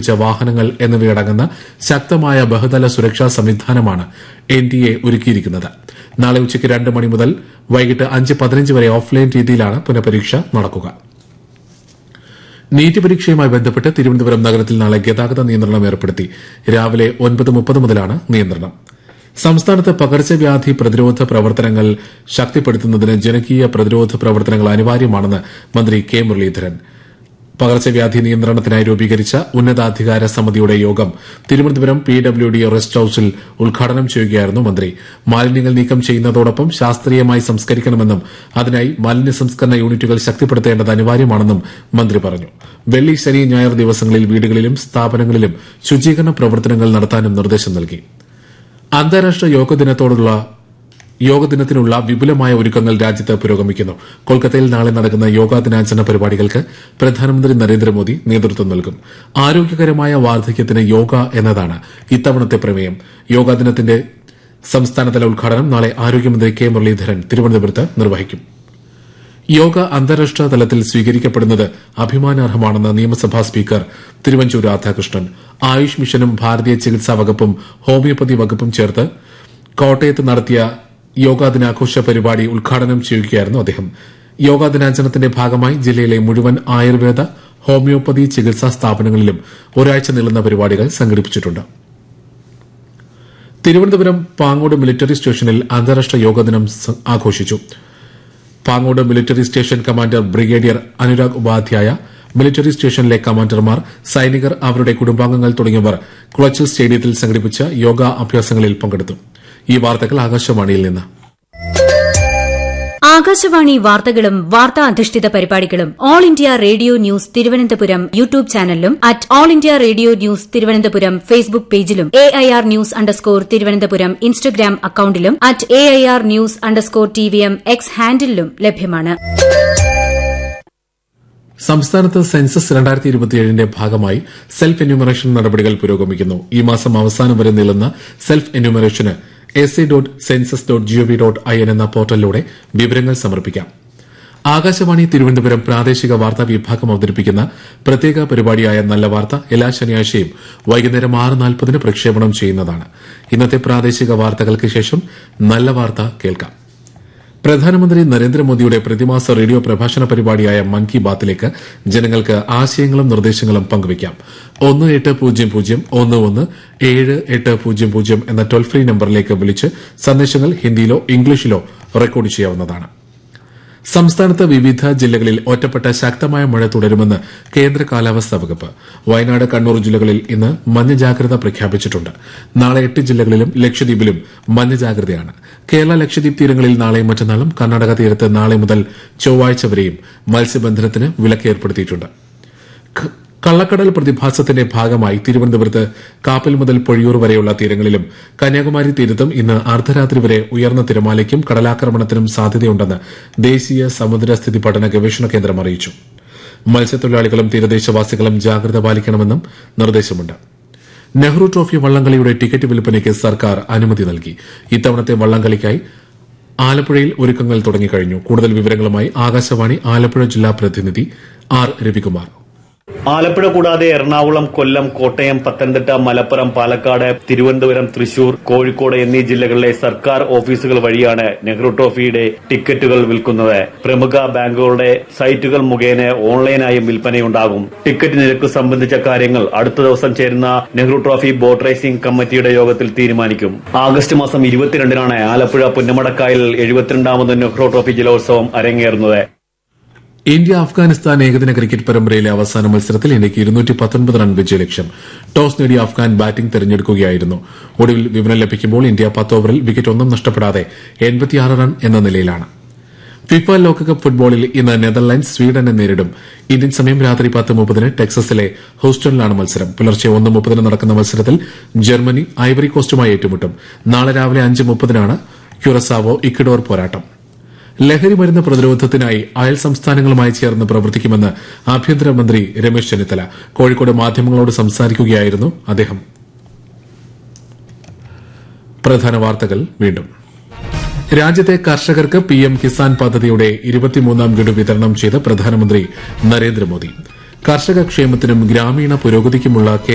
സജ്ജീകരിച്ച വാഹനങ്ങൾ എന്നിവയടങ്ങുന്ന ശക്തമായ ബഹുതല സുരക്ഷാ സംവിധാനമാണ് എൻ ഡി എ ഒരുക്കിയിരിക്കുന്നത് നാളെ ഉച്ചയ്ക്ക് രണ്ട് മണി മുതൽ വൈകിട്ട് അഞ്ച് പതിനഞ്ച് വരെ ഓഫ്ലൈൻ രീതിയിലാണ് പുനഃപരീക്ഷ നടക്കുക നീറ്റ് പരീക്ഷയുമായി ബന്ധപ്പെട്ട് തിരുവനന്തപുരം നഗരത്തിൽ നാളെ ഗതാഗത നിയന്ത്രണം ഏർപ്പെടുത്തി രാവിലെ ഒൻപത് മുപ്പത് മുതലാണ് നിയന്ത്രണം സംസ്ഥാനത്ത് പകർച്ചവ്യാധി പ്രതിരോധ പ്രവർത്തനങ്ങൾ ശക്തിപ്പെടുത്തുന്നതിന് ജനകീയ പ്രതിരോധ പ്രവർത്തനങ്ങൾ അനിവാര്യമാണെന്ന് മന്ത്രി കെ മുരളീധരൻ പകർച്ചവ്യാധി നിയന്ത്രണത്തിനായി രൂപീകരിച്ച ഉന്നതാധികാര സമിതിയുടെ യോഗം Thiruvananthapuram P W D rest ഹൌസിൽ ഉദ്ഘാടനം ചെയ്യുകയായിരുന്നു മന്ത്രി മാലിന്യങ്ങൾ നീക്കം ചെയ്യുന്നതോടൊപ്പം ശാസ്ത്രീയമായി സംസ്കരിക്കണമെന്നും അതിനായി മാലിന്യ സംസ്കരണ യൂണിറ്റുകൾ ശക്തിപ്പെടുത്തേണ്ടത് അനിവാര്യമാണെന്നും മന്ത്രി പറഞ്ഞു വെള്ളി ശനി ഞായർ ദിവസങ്ങളിൽ വീടുകളിലും സ്ഥാപനങ്ങളിലും ശുചീകരണ പ്രവർത്തനങ്ങൾ നടത്താനും നിർദ്ദേശം നൽകി അന്താരാഷ്ട്ര യോഗ ദിനത്തോടുള്ള യോഗ ദിനത്തിനുള്ള വിപുലമായ ഒരുക്കങ്ങൾ രാജ്യത്ത് പുരോഗമിക്കുന്നു കൊൽക്കത്തയിൽ നാളെ നടക്കുന്ന യോഗാ ദിനാചരണ പരിപാടികൾക്ക് പ്രധാനമന്ത്രി നരേന്ദ്രമോദി നേതൃത്വം നൽകും ആരോഗ്യകരമായ വാർദ്ധക്യത്തിന് യോഗ എന്നതാണ് ഇത്തവണത്തെ പ്രമേയം യോഗാ ദിനത്തിന്റെ സംസ്ഥാനതല ഉദ്ഘാടനം നാളെ ആരോഗ്യമന്ത്രി കെ മുരളീധരൻ തിരുവനന്തപുരത്ത് നിർവഹിക്കും യോഗ അന്താരാഷ്ട്ര തലത്തിൽ സ്വീകരിക്കപ്പെടുന്നത് അഭിമാനാർഹമാണെന്ന് നിയമസഭാ സ്പീക്കർ തിരുവഞ്ചൂർ രാധാകൃഷ്ണൻ ആയുഷ് മിഷനും ഭാരതീയ ചികിത്സാ വകുപ്പും ഹോമിയോപ്പതി വകുപ്പും ചേർത്ത് കോട്ടയത്ത് നടത്തിയ യോഗാ ദിനാഘോഷ പരിപാടി ഉദ്ഘാടനം ചെയ്യുകയായിരുന്നു അദ്ദേഹം യോഗാ ദിനാചരണത്തിന്റെ ഭാഗമായി ജില്ലയിലെ മുഴുവൻ ആയുർവേദ ഹോമിയോപ്പതി ചികിത്സാ സ്ഥാപനങ്ങളിലും ഒരാഴ്ച നീളുന്ന പരിപാടികൾ സംഘടിപ്പിച്ചിട്ടുണ്ട് തിരുവനന്തപുരം പാങ്ങോട് മിലിറ്ററി സ്റ്റേഷനിൽ അന്താരാഷ്ട്ര യോഗ ദിനം സ- ആഘോഷിച്ചു Pangode military station commander brigadier Anurag Upadhyaya military സ്റ്റേഷനിലെ കമാൻഡർമാർ സൈനികർ അവരുടെ കുടുംബാംഗങ്ങൾ തുടങ്ങിയവർ കുളച്ചൽ സ്റ്റേഡിയത്തിൽ സംഘടിപ്പിച്ച യോഗ അഭ്യാസങ്ങളിൽ പങ്കെടുത്തു ഈ വാർത്തകൾ ആകാശവാണിയിൽ നിന്ന് ആകാശവാണി വാർത്തകളും വാർത്താ അധിഷ്ഠിത പരിപാടികളും All India Radio News Thiruvananthapuram YouTube ചാനലിലും at All India Radio News Thiruvananthapuram Facebook പേജിലും A I R news underscore Thiruvananthapuram Instagram അക്കൌണ്ടിലും at A I R news underscore T V M X ഹാൻഡിലും ലഭ്യമാണ് സംസ്ഥാനത്ത് സെൻസസ് രണ്ടായിരത്തി ഇരുപത്തിയേഴിന്റെ ഭാഗമായി സെൽഫ് എന്യൂമറേഷൻ നടപടികൾ പുരോഗമിക്കുന്നു ഈ മാസം അവസാനം വരെ നീളുന്ന സെൽഫ് എന്യൂമറേഷന് S C dot census dot G O V dot I N എന്ന പോർട്ടലിലൂടെ വിവരങ്ങൾ സമർപ്പിക്കാം ആകാശവാണി തിരുവനന്തപുരം പ്രാദേശിക വാർത്താ വിഭാഗം അവതരിപ്പിക്കുന്ന പ്രത്യേക പരിപാടിയായ നല്ല വാർത്ത എല്ലാ ശനിയാഴ്ചയും വൈകുന്നേരം ആറ് നാൽപ്പതിന് പ്രക്ഷേപണം ചെയ്യുന്നതാണ് ഇന്നത്തെ പ്രാദേശിക വാർത്തകൾക്ക് ശേഷം നല്ല വാർത്ത കേൾക്കാം പ്രധാനമന്ത്രി നരേന്ദ്രമോദിയുടെ പ്രതിമാസ റേഡിയോ പ്രഭാഷണ പരിപാടിയായ മൻ കി ബാത്തിലേക്ക് ജനങ്ങൾക്ക് ആശയങ്ങളും നിർദ്ദേശങ്ങളും പങ്കുവയ്ക്കാം ഒന്ന് എട്ട് പൂജ്യം പൂജ്യം ഒന്ന് ഒന്ന് ഏഴ് എട്ട് പൂജ്യം പൂജ്യം എന്ന ടോൾ ഫ്രീ നമ്പറിലേക്ക് വിളിച്ച് സന്ദേശങ്ങൾ ഹിന്ദിയിലോ ഇംഗ്ലീഷിലോ റെക്കോർഡ് ചെയ്യാവുന്നതാണ് സംസ്ഥാനത്ത് വിവിധ ജില്ലകളിൽ ഒറ്റപ്പെട്ട ശക്തമായ മഴ തുടരുമെന്ന് കേന്ദ്ര കാലാവസ്ഥാ വകുപ്പ് വയനാട് കണ്ണൂർ ജില്ലകളിൽ ഇന്ന് മഞ്ഞ ജാഗ്രത പ്രഖ്യാപിച്ചിട്ടുണ്ട് നാളെ എട്ട് ജില്ലകളിലും ലക്ഷദ്വീപിലും മഞ്ഞ ജാഗ്രതയാണ് കേരള ലക്ഷദ്വീപ് തീരങ്ങളിൽ നാളെയും മറ്റന്നാളും കർണാടക തീരത്ത് നാളെ മുതൽ ചൊവ്വാഴ്ച വരെയും മത്സ്യബന്ധനത്തിന് വിലക്ക് ഏർപ്പെടുത്തിയിട്ടുണ്ട് ക- കള്ളക്കടൽ പ്രതിഭാസത്തിന്റെ ഭാഗമായി തിരുവനന്തപുരത്ത് കാപ്പൽ മുതൽ പൊഴിയൂർ വരെയുള്ള തീരങ്ങളിലും കന്യാകുമാരി തീരത്തും ഇന്ന് അർദ്ധരാത്രി വരെ ഉയർന്ന തിരമാലയ്ക്കും കടലാക്രമണത്തിനും സാധ്യതയുണ്ടെന്ന് ദേശീയ സമുദ്രസ്ഥിതി പഠന ഗവേഷണ കേന്ദ്രം അറിയിച്ചു മത്സ്യത്തൊഴിലാളികളും തീരദേശവാസികളും ജാഗ്രത പാലിക്കണമെന്നും നിർദ്ദേശമുണ്ട് നെഹ്റു ട്രോഫി വള്ളംകളിയുടെ ടിക്കറ്റ് വിൽപ്പനയ്ക്ക് സർക്കാർ അനുമതി നൽകി ഇത്തവണത്തെ വള്ളംകളിക്കായി ആലപ്പുഴയിൽ ഒരുക്കങ്ങൾ തുടങ്ങിക്കഴിഞ്ഞു കൂടുതൽ വിവരങ്ങളുമായി ആകാശവാണി ആലപ്പുഴ ജില്ലാ പ്രതിനിധി ആർ രവികുമാർ ആലപ്പുഴ കൂടാതെ എറണാകുളം കൊല്ലം കോട്ടയം പത്തനംതിട്ട മലപ്പുറം പാലക്കാട് തിരുവനന്തപുരം തൃശൂർ കോഴിക്കോട് എന്നീ ജില്ലകളിലെ സർക്കാർ ഓഫീസുകൾ വഴിയാണ് നെഹ്റു ട്രോഫിയുടെ ടിക്കറ്റുകൾ വിൽക്കുന്നത് പ്രമുഖ ബാങ്കുകളുടെ സൈറ്റുകൾ മുഖേന ഓൺലൈനായും വിൽപ്പനയുണ്ടാകും ടിക്കറ്റ് നിരക്ക് സംബന്ധിച്ച കാര്യങ്ങൾ അടുത്ത ദിവസം ചേരുന്ന നെഹ്റു ട്രോഫി ബോട്ട് റേസിംഗ് കമ്മിറ്റിയുടെ യോഗത്തിൽ തീരുമാനിക്കും ആഗസ്റ്റ് മാസം ഇരുപത്തിരണ്ടിനാണ് ആലപ്പുഴ പുന്നമടക്കായൽ എഴുപത്തിരണ്ടാമത് നെഹ്റു ട്രോഫി ജലോത്സവം അരങ്ങേറുന്നത് ഇന്ത്യ അഫ്ഗാനിസ്ഥാൻ ഏകദിന ക്രിക്കറ്റ് പരമ്പരയിലെ അവസാന മത്സരത്തിൽ ഇന്ത്യയ്ക്ക് ഇരുന്നൂറ്റി പത്തൊൻപത് റൺ വിജയലക്ഷ്യം ടോസ് നേടിയ അഫ്ഗാൻ ബാറ്റിംഗ് തെരഞ്ഞെടുക്കുകയായിരുന്നു ഒടുവിൽ വിവരം ലഭിക്കുമ്പോൾ ഇന്ത്യ പത്ത് ഓവറിൽ വിക്കറ്റ് ഒന്നും നഷ്ടപ്പെടാതെ എൺപത്തിയാറ് റൺ എന്ന നിലയിലാണ് ഫിഫ ലോകകപ്പ് ഫുട്ബോളിൽ ഇന്ന് നെതർലാൻഡ്സ് സ്വീഡനെ നേരിടും ഇന്ത്യൻ സമയം രാത്രി പത്ത് മുപ്പതിന് ടെക്സസിലെ ഹൂസ്റ്റണിലാണ് മത്സരം പുലർച്ചെ ഒന്ന് മുപ്പതിന് നടക്കുന്ന മത്സരത്തിൽ ജർമ്മനി ഐവറി കോസ്റ്റുമായി ഏറ്റുമുട്ടും നാളെ രാവിലെ അഞ്ച് മുപ്പതിനാണ് ക്യുറസാവോ ഇക്വഡോർ പോരാട്ടം ലഹരി മരുന്ന് പ്രതിരോധത്തിനായി അയൽ സംസ്ഥാനങ്ങളുമായി ചേർന്ന് പ്രവർത്തിക്കുമെന്ന് ആഭ്യന്തരമന്ത്രി രമേശ് ചെന്നിത്തല കോഴിക്കോട് മാധ്യമങ്ങളോട് സംസാരിക്കുകയായിരുന്നു അദ്ദേഹം പ്രധാന വാർത്തകൾ വീണ്ടും രാജ്യത്തെ കർഷകർക്ക് പിഎം കിസാൻ പദ്ധതിയുടെ ഇരുപത്തിമൂന്നാം ഗഡു വിതരണം ചെയ്ത് പ്രധാനമന്ത്രി നരേന്ദ്രമോദി കർഷക ക്ഷേമത്തിനും ഗ്രാമീണ പുരോഗതിക്കുമുള്ള